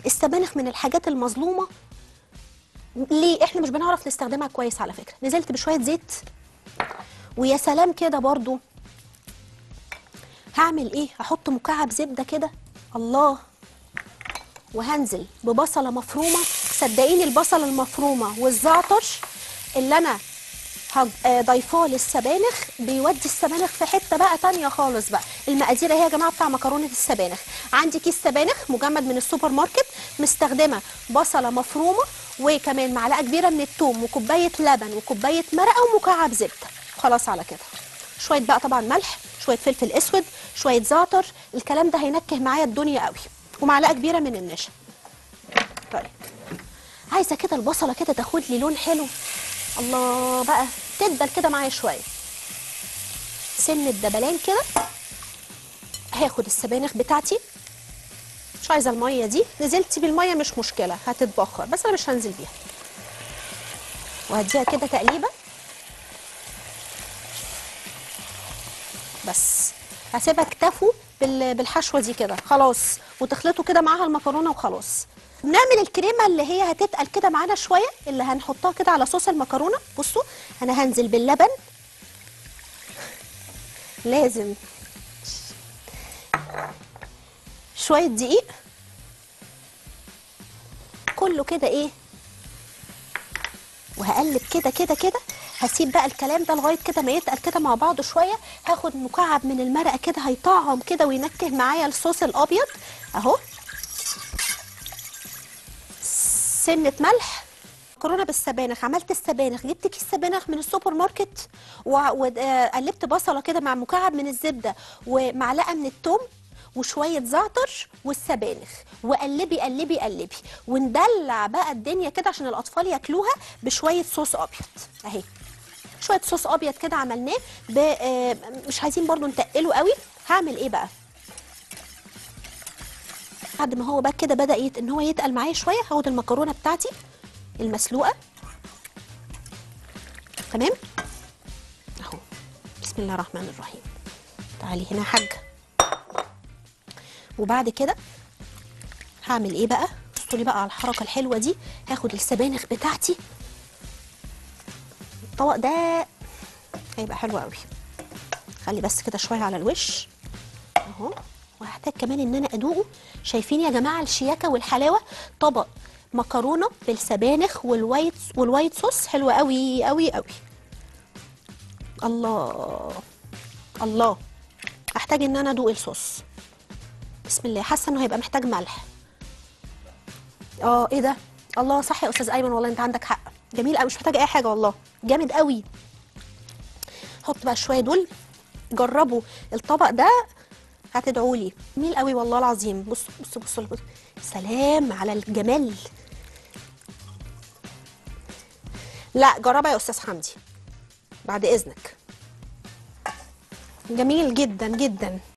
السبانخ من الحاجات المظلومه ليه احنا مش بنعرف نستخدمها كويس على فكره نزلت بشويه زيت ويا سلام كده برضو هعمل ايه هحط مكعب زبده كده الله وهنزل ببصله مفرومه صدقيني البصله المفرومه والزعتر اللي انا هض- آه، ضيفاه للسبانخ بيودي السبانخ في حته بقى تانية خالص بقى المقادير اهي يا جماعه بتاع مكرونه السبانخ عندي كيس سبانخ مجمد من السوبر ماركت مستخدمه بصله مفرومه وكمان معلقه كبيره من الثوم وكوبايه لبن وكوبايه مرقه ومكعب زبده خلاص على كده شويه بقى طبعا ملح شويه فلفل اسود شويه زعتر الكلام ده هينكه معايا الدنيا قوي ومعلقه كبيره من النشا طيب عايزه كده البصله كده تاخد لي لون حلو الله بقى تدبل كده معايا شويه سن الدبلان كده هاخد السبانخ بتاعتي مش عايزه الميه دي نزلتي بالميه مش مشكله هتتبخر بس انا مش هنزل بيها وهديها كده تقليبه بس هسيبها اكتفوا بال- بالحشوه دي كده خلاص وتخلطوا كده معاها المكرونه وخلاص بنعمل الكريمه اللي هي هتتقل كده معانا شويه اللي هنحطها كده على صوص المكرونه بصوا انا هنزل باللبن لازم شويه دقيق كله كده ايه وهقلب كده كده كده هسيب بقى الكلام ده لغايه كده ما يتقل كده مع بعضه شويه هاخد مكعب من المرقه كده هيطعم كده وينكه معايا الصوص الابيض اهو سنه ملح مكرونه بالسبانخ عملت السبانخ جبت كيس سبانخ من السوبر ماركت وقلبت بصله كده مع مكعب من الزبده ومعلقه من الثوم وشويه زعتر والسبانخ وقلبي قلبي قلبي وندلع بقى الدنيا كده عشان الاطفال ياكلوها بشويه صوص ابيض اهي شويه صوص ابيض كده عملناه ب- آه، مش عايزين برضو نتقله قوي هعمل ايه بقى بعد ما هو بقى كده بدا يت... ان هو يتقل معايا شويه هاخد المكرونه بتاعتي المسلوقه تمام اهو بسم الله الرحمن الرحيم تعالي هنا يا حاجه وبعد كده هعمل ايه بقى بصوا لي بقى على الحركه الحلوه دي هاخد السبانخ بتاعتي الطبق ده هيبقى حلو قوي خلي بس كده شويه على الوش اهو وهحتاج كمان ان انا ادوقه شايفين يا جماعه الشياكه والحلاوه طبق مكرونه بالسبانخ والوايت والوايت صوص حلو قوي قوي قوي الله الله احتاج ان انا ادوق الصوص بسم الله حاسه انه هيبقى محتاج ملح اه ايه ده الله صح يا استاذ ايمن والله انت عندك حق جميل قوي مش محتاج اي حاجه والله جامد قوي حط بقى شويه دول جربوا الطبق ده هتدعوا لي جميل قوي والله العظيم بصوا بصوا بصوا بصوا. سلام على الجمال لا جربها يا استاذ حمدي بعد اذنك جميل جدا جدا